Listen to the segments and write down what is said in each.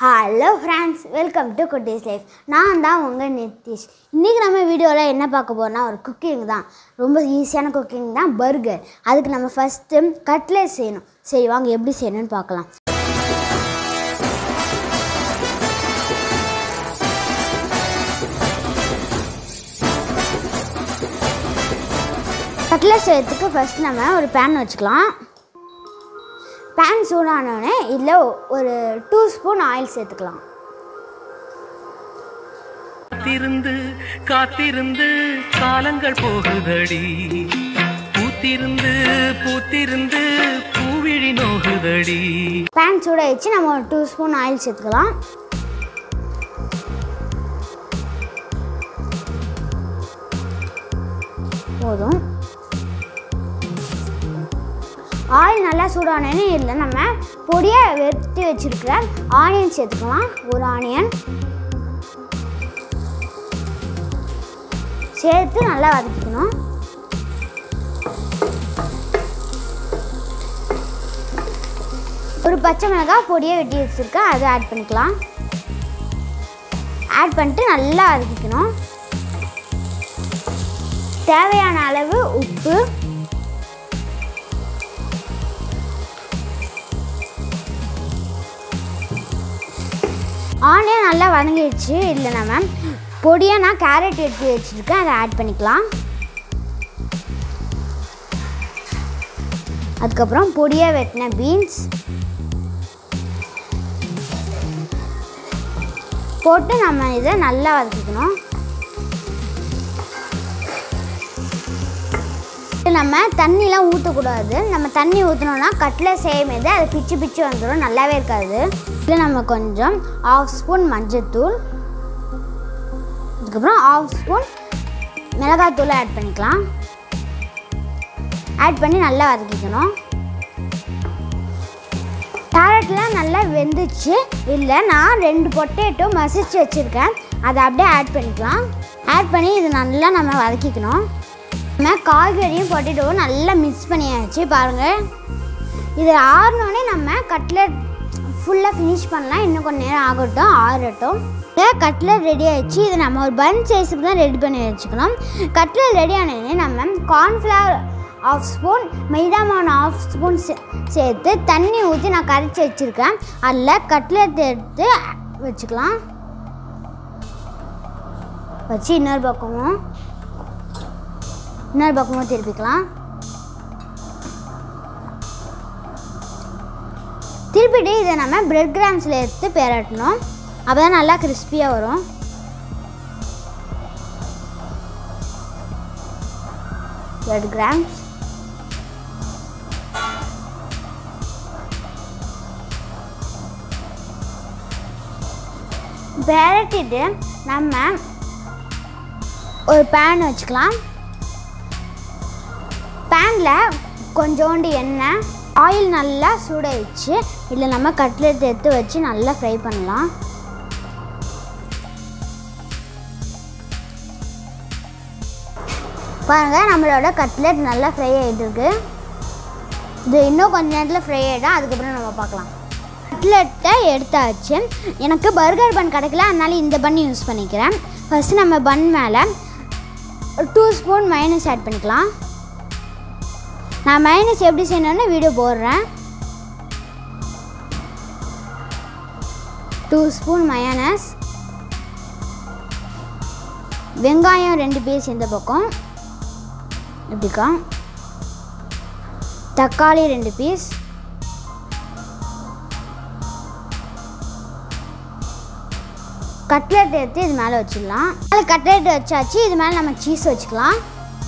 hello friends welcome to Kutties life நான் தான் உங்கள் நிதிஷ் இன்றைக்கி நம்ம வீடியோவில் என்ன பார்க்க போறோம்னா ஒரு குக்கிங் தான் ரொம்ப ஈஸியான குக்கிங் தான் பர்கர் அதுக்கு நம்ம ஃபஸ்ட்டு கட்லெட் செய்யணும் சரி வாங்க எப்படி செய்யணும்னு பார்க்கலாம் கட்லெட் செய்யறதுக்கு ஃபஸ்ட் நம்ம ஒரு பேன் வச்சுக்கலாம் பேன் சூடானோடனே இதில் ஒரு டூ ஸ்பூன் ஆயில் சேர்த்துக்கலாம் காத்திருந்து காத்திருந்து காலங்கள் போகுதடி பூத்திருந்து பூத்திருந்து பூவிழி நோகுதடி பேன் சூடாயிடுச்சு நம்ம ஒரு டூ ஸ்பூன் ஆயில் சேர்த்துக்கலாம் போதும் ஆயில் நல்லா சூடானே இதில் நம்ம பொடியாக வெட்டி வச்சிருக்கிற ஆனியன் சேர்த்துக்கலாம் ஒரு ஆனியன் சேர்த்து நல்லா வதக்கிக்கணும் ஒரு பச்சை மிளகாய் பொடியை வெட்டி வச்சுருக்கேன் அதை ஆட் பண்ணிக்கலாம் ஆட் பண்ணிட்டு நல்லா வதக்கிக்கணும் தேவையான அளவு உப்பு ஆனியன் நல்லா வதங்கிடுச்சு இல்லை நம்ம பொடியாக நான் கேரட் எடுத்து வச்சுருக்கேன் அதை ஆட் பண்ணிக்கலாம் அதுக்கப்புறம் பொடியாக வெட்டின பீன்ஸ் போட்டு நம்ம இதை நல்லா வதக்கிக்கணும் இது நம்ம தண்ணிலாம் ஊற்றக்கூடாது நம்ம தண்ணி ஊற்றினோன்னா கட்டில் செய்யும்போது அது பிச்சு பிச்சு வந்துடும் நல்லாவே இருக்காது இதில் நம்ம கொஞ்சம் ஆஃப் ஸ்பூன் மஞ்சத்தூள் அதுக்கப்புறம் ஆஃப் ஸ்பூன் மிளகாத்தூள் ஆட் பண்ணிக்கலாம் ஆட் பண்ணி நல்லா வதக்கிக்கணும் கேரட்லாம் நல்லா வெந்துச்சு இல்லை நான் ரெண்டு பொட்டேட்டோ மசிச்சு வச்சுருக்கேன் அதை அப்படியே ஆட் பண்ணிக்கலாம் ஆட் பண்ணி இது நல்லா நம்ம வதக்கிக்கணும் நம்ம காய்கறியும் பொட்டேட்டோவும் நல்லா மிக்ஸ் பண்ணியாச்சு பாருங்கள் இது ஆறினோடனே நம்ம கட்லெட் ஃபுல்லாக ஃபினிஷ் பண்ணலாம் இன்னும் கொஞ்சம் நேரம் ஆகட்டும் ஆறட்டும் கட்லெட் ரெடி ஆயிடுச்சு இதை நம்ம ஒரு பன் சைஸுக்கு தான் ரெடி பண்ணி வச்சுக்கணும் கட்லெட் ரெடி ஆனதுனே நம்ம கார்ன்ஃப்ளவர் ஆஃப் ஸ்பூன் மைதா மாவு ஆஃப் ஸ்பூன் சேர்த்து தண்ணி ஊற்றி நான் கரைச்சி வச்சுருக்கேன் அதில் கட்லெட் எடுத்து வச்சுக்கலாம் வச்சு இன்னொரு பக்கமும் இன்னொரு பக்கமும் திருப்பிக்கலாம் திருப்பிட்டு இதை நம்ம பிரெட் கிராம்ஸில் எடுத்து பெரட்டணும் அப்போ தான் நல்லா கிறிஸ்பியாக வரும் பிரெட் கிராம்ஸ் பெரட்டிட்டு நம்ம ஒரு பேன் வச்சுக்கலாம் பேனில் கொஞ்சோண்டு எண்ணெய் ஆயில் நல்லா சூடாயிடுச்சு இதில் நம்ம கட்லெட் எடுத்து வச்சு நல்லா ஃப்ரை பண்ணலாம் பாருங்கள் நம்மளோட கட்லெட் நல்லா ஃப்ரை ஆகிட்டு இருக்கு இது இன்னும் கொஞ்ச நேரத்தில் ஃப்ரை ஆகிடும் அதுக்கப்புறம் நம்ம பார்க்கலாம் கட்லெட்டை எடுத்தாச்சு எனக்கு பர்கர் பன் கிடைக்கல அதனால இந்த பன் யூஸ் பண்ணிக்கிறேன் ஃபஸ்ட்டு நம்ம பன் மேலே டூ ஸ்பூன் மைனஸ் ஆட் பண்ணிக்கலாம் நான் மைனஸ் எப்படி செய்யணும்னு வீடியோ போடுறேன் டூ ஸ்பூன் மயோனஸ் வெங்காயம் ரெண்டு பீஸ் இந்த பக்கம் இப்படிக்கா தக்காளி ரெண்டு பீஸ் கட்லெட் எடுத்து இது மேலே வச்சிடலாம் அதில் கட்லெட் வச்சாச்சு இது மேலே நம்ம சீஸ் வச்சுக்கலாம்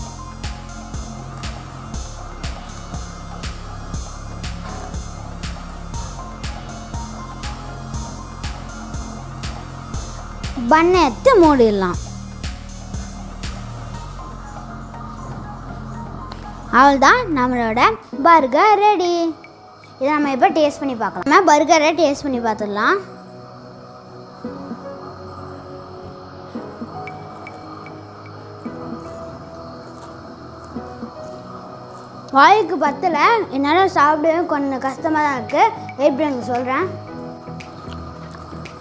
பண்ணை எடுத்து மூடிடலாம் அவ்வளோதான் நம்மளோட பர்கர் ரெடி இதை நம்ம இப்போ டேஸ்ட் பண்ணி பார்க்கலாம் நம்ம பர்கரை டேஸ்ட் பண்ணி பார்த்துடலாம் வாய்க்கு பத்தலை என்னால் சாப்பிடவே கொஞ்சம் கஷ்டமாக தான் இருக்குது வெயிட் பண்ணுங்க சொல்கிறேன்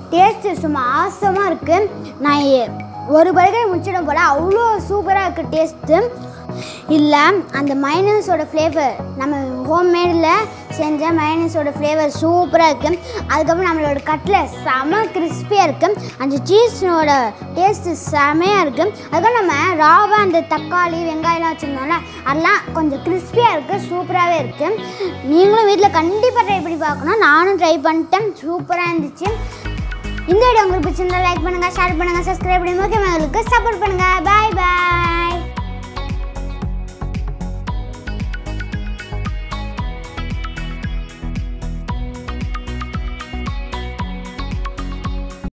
டேஸ்ட்டு சும்மா ஆசமாக இருக்குது நான் எ- ஒரு பர்கர் முடிச்சிடும் போல் அவ்வளோ சூப்பராக இருக்குது டேஸ்ட்டு இல்லை அந்த மைனஸோட ஃப்ளேவர் நம்ம ஹோம்மேடில் செஞ்ச மைனஸோட ஃப்ளேவர் சூப்பராக இருக்குது அதுக்கப்புறம் நம்மளோட கட்டில் செம கிறிஸ்பியாக இருக்குது அந்த சீஸோட டேஸ்ட்டு செமையாக இருக்குது அதுக்கப்புறம் நம்ம ராவாக அந்த தக்காளி வெங்காயம்லாம் வச்சுருந்தோம்ல அதெல்லாம் கொஞ்சம் கிறிஸ்பியாக இருக்குது சூப்பராகவே இருக்குது நீங்களும் வீட்டில் கண்டிப்பாக ட்ரை பண்ணி பார்க்கணும் நானும் ட்ரை பண்ணிட்டேன் சூப்பராக இருந்துச்சு இந்த வீடியோ உங்களுக்கு பிடிச்சிருந்தா லைக் பண்ணுங்கள் ஷேர் பண்ணுங்கள் சப்ஸ்கிரைப் பண்ணி முக்கியமாக உங்களுக்கு சப்போர்ட் பண்ணுங்கள் பாய் பாய்